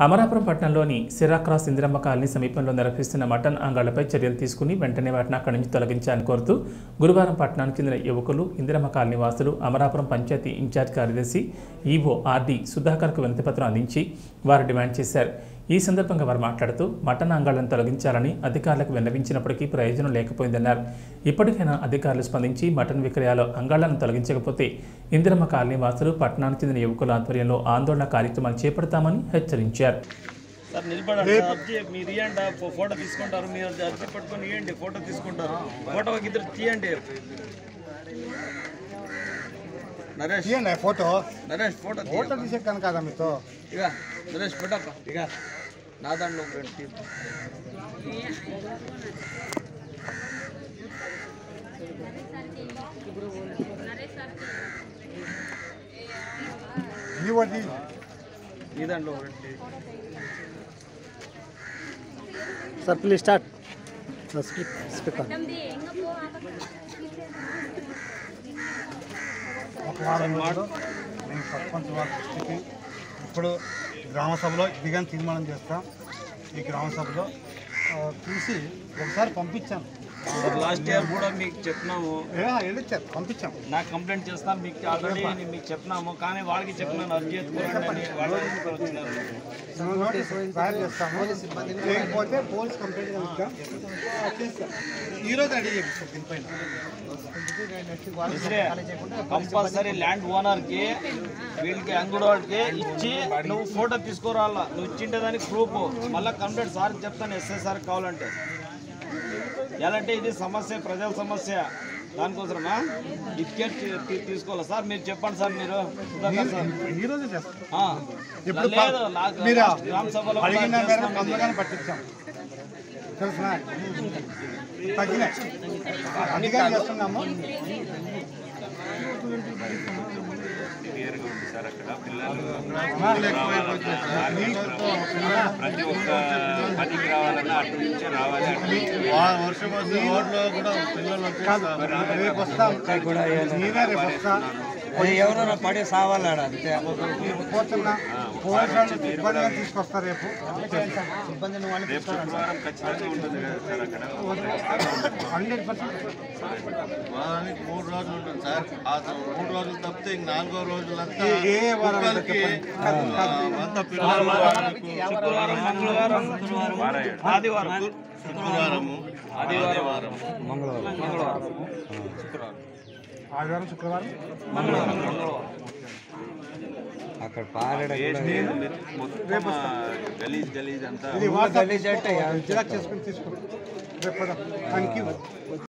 అమరాపురం పట్టణంలోని సిరాక్రాస్ ఇందిరమ్మ కాలనీ సమీపంలో నిర్వహిస్తున్న మటన్ అంగాళ్లపై చర్యలు తీసుకుని వెంటనే వాటిని అక్కడి నుంచి తొలగించాలని కోరుతూ గురువారం పట్టణానికి చెందిన యువకులు ఇందిరమ్మ కాలనీ వాసులు అమరాపురం పంచాయతీ ఇన్ఛార్జ్ కార్యదర్శి ఈవో ఆర్డి సుధాకర్కు వినతిపత్రం అందించి వారు డిమాండ్ చేశారు ఈ సందర్భంగా వారు మాట్లాడుతూ మటన్ అంగాళ్లను తొలగించాలని అధికారులకు విన్నవించినప్పటికీ ప్రయోజనం లేకపోయిందన్నారు ఇప్పటికైనా అధికారులు స్పందించి మటన్ విక్రయాల అంగాళ్లను తొలగించకపోతే ఇందిరమ్మ కాలనీ వాసులు పట్టణానికి చెందిన యువకుల ఆధ్వర్యంలో ఆందోళన కార్యక్రమాలు చేపడతామని హెచ్చరించారు సార్ నిలబడండి అర్జీ మీరు ఇవ్వండి ఫో- ఫోటో తీసుకుంటారు మీరు అర్జీ పట్టుకొని ఇవ్వండి ఫోటో తీసుకుంటారు ఫోటో ఒక ఇద్దరు తీయండి నరేష్ తీయండి ఫోటో నరేష్ ఫోటో తీయ. ఫోటో తీసేకాను కదా మీతో ఇక నరేష్ పెట్టప్ప ఇక నా దాంట్లో ఒక రెండు తీ. ఇవ్వండి నీ దాంట్లో ఒక రెండు తీ. सर प्लीज स्टार्ट स्पीकर ఒక వారం రోజుల్లో నేను సర్పంచ్ వారి దృష్టికి ఇప్పుడు గ్రామ సభలో దిగని తీర్మానం చేస్తాం ఈ గ్రామ సభలో ఆ, చూసి ఒకసారి పంపించాను సార్ లాస్ట్ ఇయర్ కూడా మీకు చెప్పినాము ఏ, వెళ్ళొచ్చారు పంపించాం నాకు కంప్లైంట్ చేస్తాం మీకు ఆల్రెడీ మీకు చెప్పినాము కానీ వాళ్ళకి చెప్పినాను అర్జీ ఎత్తుకోండి అని వాళ్ళు ఎత్తుకొని వచ్చినారు నోటీస్ తయారు చేస్తాము లేకపోతే పోలీస్ కంప్లైంట్ ఇస్తాం ఆ, చేస్తాం ఈరోజు రెడీ చేపిస్తాం దీనిపైన కంపల్సరీ ల్యాండ్ ఓనర్ కి వీళ్ళకి అంగుడోళ్ళకి ఇచ్చి నువ్వు ఫోటో తీసుకురావాలా నువ్వు ఇచ్చింటే దానికి ప్రూఫ్ మళ్ళీ కంప్లైంట్ సార్ చెప్తాను ఎస్ఐ సార్ కావాలంటే ఎలాంటి ఇది సమస్య ప్రజల సమస్య దానికోసమా ఇటుకేట్ తీసుకోవాలా సార్ మీరు చెప్పండి సార్ మీరు సుధాకర్ సార్ ఈ రోజే చేస్తాం ఆ. ఇప్పుడు లేదు లా- మీరు లాస్ట్ గ్రామ సభలో కూడా అడిగిన మేరకు చేస్తున్నాం ఇది. తొందరగానే పట్టించాం తెలుసునా తగ్గినాయి అందుకని చేస్తున్నాము ప్రతి ఒక్క పనికి రావాలన్నా అటు నుంచే రావాలి అటు నుంచి వర్షం వస్తే రోడ్లో కూడా పిల్లలు వచ్చి రేపు వస్తాం నేనే రేపు వస్తా ఎవరైనా పడి సావాలాడు అంతే పోతున్నా పోలీసు వాళ్ళు ఇబ్బందిగా తీసుకొస్తారు రేపు రేపు శుక్రవారం ఖచ్చితంగా ఉంటుంది కదా సార్ అక్కడ హండ్రెడ్ పర్సెంట్ వారానికి మూడు రోజులు ఉంటుంది సార్ ఆ త- మూడు రోజులు తప్పితే ఇంక నాలుగో రోజులంతా ఏ- ఏ వారం అంటే కుక్కలకి, చెప్పండి. ఆ, అంతా పిల్లలు శుక్రవారం మంగళవారం ఆదివారం శుక్రవారము ఆదివారం ఆదివారం శుక్రవారం అక్కడ పారాడ మొత్తం గలీజ్ గలీజ్ అంతా ఇది వాట్సాప్ జిరాక్స్ చేసుకుని తీసుకుంటాం రేపు థ్యాంక్ యూ